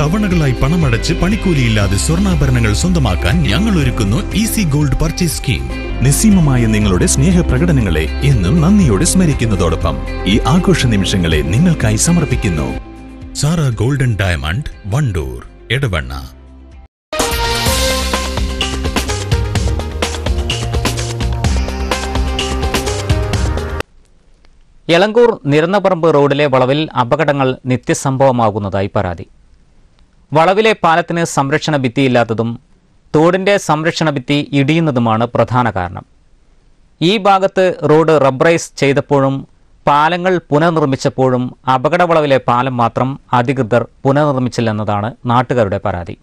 തവണകളായി പണമടച്ച് പണിക്കൂലിയില്ലാതെ സ്വർണ്ണാഭരണങ്ങൾ സ്വന്തമാക്കാൻ ഞങ്ങൾ ഒരുക്കുന്നു ഈസി ഗോൾഡ് പർച്ചേസ് സ്കീം നിസ്സീമമായ നിങ്ങളുടെ സ്നേഹപ്രകടനങ്ങളെ എന്നും നന്ദിയോടെ സ്മരിക്കുന്നതോടൊപ്പം ഈ ആഘോഷ നിമിഷങ്ങളെ നിങ്ങൾക്കായി സമർപ്പിക്കുന്നു സാറ ഗോൾഡൻ ഡയമണ്ട് വണ്ടൂർ എടവണ്ണ എളങ്കൂർ നിരന്നപറമ്പ് റോഡിലെ വളവിൽ അപകടങ്ങൾ നിത്യസംഭവമാകുന്നതായി പരാതി വളവിലെ പാലത്തിന് സംരക്ഷണ ഭിത്തിയില്ലാത്തതും തോടിന്റെ സംരക്ഷണ ഭിത്തി ഇടിയുന്നതുമാണ് പ്രധാന കാരണം ഈ ഭാഗത്ത് റോഡ് റബ്ബറൈസ് ചെയ്തപ്പോഴും പാലങ്ങൾ പുനർനിർമ്മിച്ചപ്പോഴും അപകട വളവിലെ പാലം മാത്രം അധികൃതർ പുനർനിർമ്മിച്ചില്ലെന്നതാണ് നാട്ടുകാരുടെ പരാതി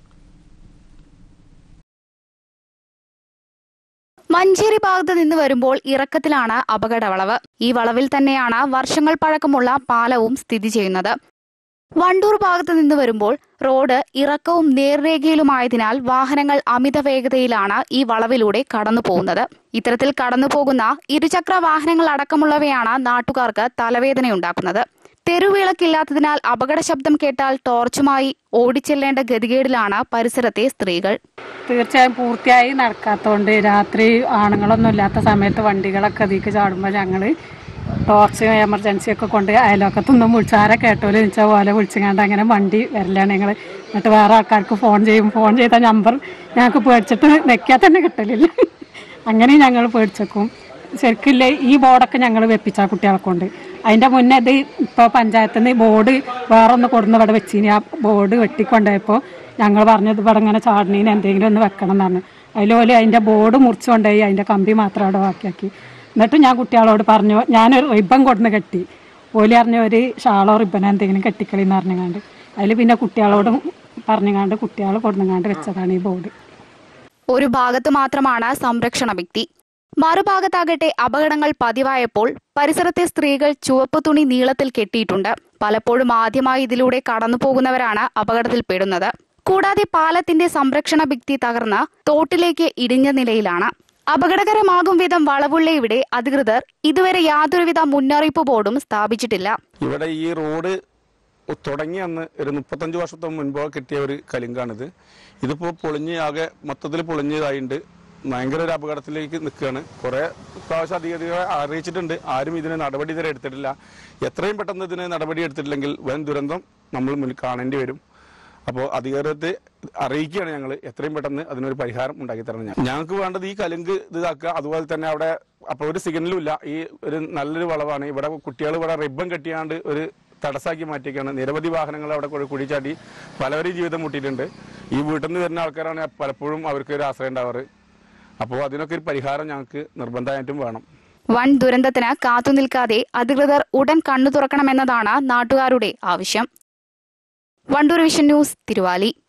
മഞ്ചേരി ഭാഗത്ത് നിന്ന് വരുമ്പോൾ ഇറക്കത്തിലാണ് അപകട വളവ് ഈ വളവിൽ തന്നെയാണ് വർഷങ്ങൾ പഴക്കമുള്ള പാലവും സ്ഥിതി ചെയ്യുന്നത് വണ്ടൂർ ഭാഗത്ത് നിന്ന് വരുമ്പോൾ റോഡ് ഇറക്കവും നേർരേഖയിലുമായതിനാൽ വാഹനങ്ങൾ അമിത വേഗതയിലാണ് ഈ വളവിലൂടെ കടന്നു പോകുന്നത് ഇത്തരത്തിൽ കടന്നു പോകുന്ന ഇരുചക്ര വാഹനങ്ങൾ അടക്കമുള്ളവയാണ് നാട്ടുകാർക്ക് തലവേദനയുണ്ടാക്കുന്നത് തെരുവിളക്കില്ലാത്തതിനാൽ അപകട ശബ്ദം കേട്ടാൽ ടോർച്ചുമായി ഓടിച്ചെല്ലേണ്ട ഗതികേടിലാണ് പരിസരത്തെ സ്ത്രീകൾ തീർച്ചയായും പൂർത്തിയായി നടക്കാത്തതുകൊണ്ട് രാത്രി ആണുങ്ങളൊന്നും ഇല്ലാത്ത സമയത്ത് വണ്ടികളൊക്കെ അതിലേക്ക് ചാടുമ്പോൾ ഞങ്ങൾ ടോർച്ച് എമർജൻസി ഒക്കെ കൊണ്ട് അയലോക്കത്തൊന്നും വിളിച്ചാരെ കേട്ടോല് വെച്ചാൽ പോലെ വിളിച്ചങ്ങാണ്ട് അങ്ങനെ വണ്ടി വരലാണ് ഞങ്ങൾ എന്നിട്ട് വേറെ ആൾക്കാർക്ക് ഫോൺ ചെയ്യും ഫോൺ ചെയ്ത നമ്പർ ഞങ്ങൾക്ക് പേടിച്ചിട്ട് വെക്കാൻ തന്നെ കിട്ടലില്ല അങ്ങനെ ഞങ്ങൾ പേടിച്ചേക്കും ശരിക്കില്ല ഈ ബോർഡൊക്കെ ഞങ്ങൾ വെപ്പിച്ച കുട്ടികളെ കൊണ്ട് അതിൻ്റെ മുന്നേ ഇത് ഇപ്പോൾ പഞ്ചായത്തിൽ നിന്ന് ബോർഡ് വേറെ ഒന്ന് കൊടുന്ന് ഇവിടെ വെച്ചിനി ആ ബോർഡ് വെട്ടിക്കൊണ്ടുപോയപ്പോൾ ഞങ്ങൾ പറഞ്ഞത് ഇവിടെ ഇങ്ങനെ ചാടണീന് എന്തെങ്കിലും ഒന്ന് വെക്കണം എന്ന് പറഞ്ഞു അതിലോല് അതിൻ്റെ ബോർഡ് മുറിച്ച് കൊണ്ടുപോയി അതിൻ്റെ കമ്പി മാത്രം അവിടെ ബാക്കിയാക്കി എന്നിട്ട് ഞാൻ കുട്ടികളോട് പറഞ്ഞു ഞാനൊരു റിബൺ കൊടുന്ന് കെട്ടി ഓല് പറഞ്ഞ ഒരു ഷാളോ റിബനോ എന്തെങ്കിലും കെട്ടിക്കളിന്ന് പറഞ്ഞങ്ങാണ്ട് അതിൽ പിന്നെ കുട്ടികളോട് പറഞ്ഞങ്ങാണ്ട് കുട്ടികൾ കൊടുന്നങ്ങാണ്ട് വെച്ചതാണ് ഈ ബോർഡ് ഒരു ഭാഗത്ത് മാത്രമാണ് സംരക്ഷണ ഭിത്തി മറുഭാഗത്താകട്ടെ അപകടങ്ങൾ പതിവായപ്പോൾ പരിസരത്തെ സ്ത്രീകൾ ചുവപ്പ് തുണി നീളത്തിൽ കെട്ടിയിട്ടുണ്ട് പലപ്പോഴും ആദ്യമായി ഇതിലൂടെ കടന്നു പോകുന്നവരാണ് അപകടത്തിൽപ്പെടുന്നത് കൂടാതെ പാലത്തിന്റെ സംരക്ഷണ ഭിത്തി തകർന്ന് തോട്ടിലേക്ക് ഇടിഞ്ഞ നിലയിലാണ് അപകടകരമാകും വിധം വളവുള്ള ഇവിടെ അധികൃതർ ഇതുവരെ യാതൊരുവിധ മുന്നറിയിപ്പ് ബോർഡും സ്ഥാപിച്ചിട്ടില്ല ഇവിടെ ഈ റോഡ് തുടങ്ങി അന്ന് ഒരു മുപ്പത്തഞ്ച് വർഷത്തെ മുൻപ് കിട്ടിയ ഒരു കലിങ്കാണിത് ഇതിപ്പോൾ പൊളിഞ്ഞ് ആകെ മൊത്തത്തിൽ പൊളിഞ്ഞതായിട്ടുണ്ട് ഭയങ്കര ഒരു അപകടത്തിലേക്ക് നിൽക്കുകയാണ് കുറേ പ്രാവശ്യം അധികാരികളെ അറിയിച്ചിട്ടുണ്ട് ആരും ഇതിന് നടപടി ഇതുവരെ എടുത്തിട്ടില്ല എത്രയും പെട്ടെന്ന് ഇതിന് നടപടി എടുത്തിട്ടില്ലെങ്കിൽ വൻ ദുരന്തം നമ്മൾ മുന്നിൽ കാണേണ്ടി വരും അപ്പോൾ അധികാരത്തെ അറിയിക്കുകയാണ് ഞങ്ങൾ എത്രയും പെട്ടെന്ന് അതിനൊരു പരിഹാരം ഉണ്ടാക്കി തരണം ഞാൻ ഞങ്ങൾക്ക് വേണ്ടത് ഈ കലുങ്ക് ഇതാക്കുക അതുപോലെ തന്നെ അവിടെ അപ്പോൾ ഒരു സിഗ്നലും ഇല്ല ഈ ഒരു നല്ലൊരു വളവാണ് ഇവിടെ കുട്ടികൾ ഇവിടെ റിബൺ കെട്ടിയാണ്ട് ഒരു തടസ്സാക്കി മാറ്റിയൊക്കെയാണ് നിരവധി വാഹനങ്ങൾ അവിടെ കുഴി- കുഴിച്ചാടി പലവരും ജീവിതം മുട്ടിയിട്ടുണ്ട് ഈ വീട്ടിൽ നിന്ന് വരുന്ന ആൾക്കാരാണ് പലപ്പോഴും അവർക്ക് ഒരു ആശ്രയം ഉണ്ടാവാറ് അപ്പോൾ അതിനൊക്കെ ഒരു പരിഹാരം ഞങ്ങൾക്ക് നിർബന്ധമായിട്ടും വേണം വൻ ദുരന്തത്തിന് കാത്തുനിൽക്കാതെ അധികൃതർ ഉടൻ കണ്ണു തുറക്കണമെന്നതാണ് നാട്ടുകാരുടെ ആവശ്യം വണ്ടൂർ വിഷൻ ന്യൂസ് തിരുവാലി